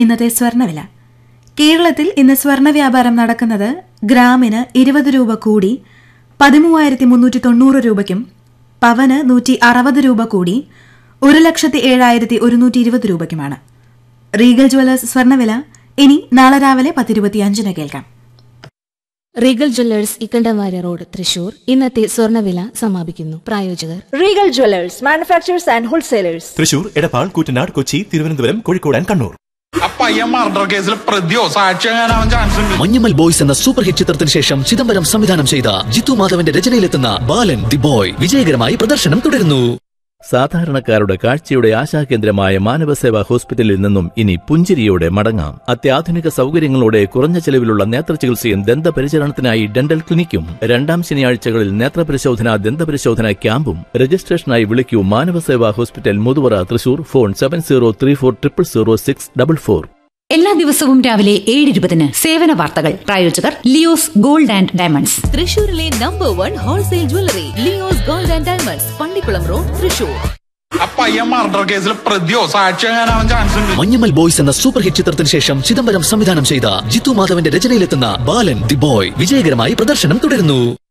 ഇന്നത്തെ സ്വർണ്ണവില കേരളത്തിൽ ഇന്ന് സ്വർണ്ണ വ്യാപാരം നടക്കുന്നത് ഗ്രാമിന് ഇരുപത് രൂപ കൂടി പതിമൂവായിരത്തി മുന്നൂറ്റി തൊണ്ണൂറ് രൂപയ്ക്കും പവന് നൂറ്റി അറുപത് രൂപ കൂടി ഒരു ലക്ഷത്തി ഏഴായിരത്തി ഒരുന്നൂറ്റി ഇരുപത് രൂപയ്ക്കുമാണ് റീഗൽ ജ്വല്ലേഴ്സ് സ്വർണ്ണവില ഇനി നാളെ രാവിലെ പത്തിരുപത്തിയഞ്ചിന് കേൾക്കാം Regal jewellers Ikkandavarya road Thrissur ഇന്നത്തെ സ്വർണ്ണവില സമാപിക്കുന്നു പ്രായോജകർ Regal Jewelers, manufacturers and wholesalers. Thrissur Edappal Koottanad Kochi Thiruvananthapuram Kozhikode and Kannur ആ പയ്യൻ മർഡർ കേസിൽ പ്രതിയോ സാക്ഷിയാകാനാവാൻ ചാൻസ് ഉണ്ട് മഞ്ഞമ്മൽ ബോയ്സ് എന്ന സൂപ്പർ ഹിറ്റ് ചിത്രത്തിന് ശേഷം ചിദംബരം സംവിധാനം ചെയ്ത ജിത്തു മാധവന്റെ രചനയിലെത്തുന്ന ബാലൻ ദി ബോയ് വിജയകരമായി പ്രദർശനം തുടരുന്നു സാധാരണക്കാരുടെ കാഴ്ചയുടെ ആശാകേന്ദ്രമായ മാനവസേവാ ഹോസ്പിറ്റലിൽ നിന്നും ഇനി പുഞ്ചിരിയോടെ മടങ്ങാം അത്യാധുനിക സൗകര്യങ്ങളോടെ കുറഞ്ഞ ചെലവിലുള്ള നേത്രചികിത്സയും ദന്തപരിചരണത്തിനായി ഡെന്റൽ ക്ലിനിക്കും രണ്ടാം ശനിയാഴ്ചകളിൽ നേത്രപരിശോധന ദന്തപരിശോധന ക്യാമ്പും രജിസ്ട്രേഷനായി വിളിക്കൂ Manavaseva hospital Muthuvara Thrissur phone seven zero three four triple zero six double four എല്ലാ ദിവസവും രാവിലെ ഏഴ് ഇരുപതിന് സേവന വാർത്തകൾ പ്രായോജകർ ലിയോസ് ഗോൾഡ് ആൻഡ് ഡയമണ്ട്സ് തൃശൂരിലെ number one wholesale jewellery Leo's gold and diamonds Pallikulam road Thrissur ആ പയ്യൻ മർഡർ കേസിൽ പ്രതിയോ സാക്ഷിയാകാനാവാൻ ചാൻസ് ഉണ്ട് മഞ്ഞമ്മൽ ബോയ്സ് എന്ന സൂപ്പർ ഹിറ്റ് ചിത്രത്തിന് ശേഷം ചിദംബരം സംവിധാനം ചെയ്ത ജിത്തു മാധവന്റെ രചനയിലെത്തുന്ന ബാലൻ ദി ബോയ് വിജയകരമായി പ്രദർശനം തുടരുന്നു